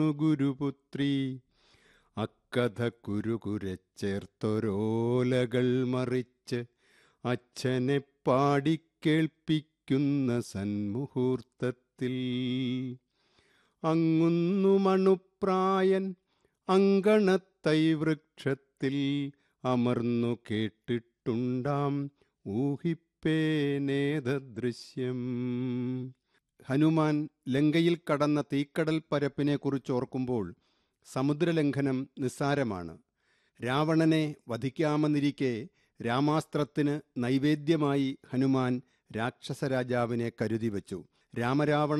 ഗുരുപുത്രി അക്കഥ കുരുകുരച്ചേർത്തൊരോലകൾ മറിച്ച് അച്ഛനെ പാടിക്കേൾപ്പിക്കുന്ന സന്മുഹൂർത്തത്തിൽ അങ്ങുന്നു മണുപ്രായൻ അങ്കണത്തൈ വൃക്ഷത്തിൽ അമർന്നു കേട്ടിട്ടുണ്ടാം ഊഹിപ്പേനേതദൃശ്യം ഹനുമാൻ ലങ്കയിൽ കടന്ന തീക്കടൽ പരപ്പിനെ കുറിച്ച് ഓർക്കുമ്പോൾ സമുദ്രലംഘനം നിസ്സാരമാണ് രാവണനെ വധിക്കാമെന്നിരിക്കെ രാമാസ്ത്രത്തിന് നൈവേദ്യമായി ഹനുമാൻ രാക്ഷസരാജാവിനെ കരുതി വച്ചു രാമരാവണ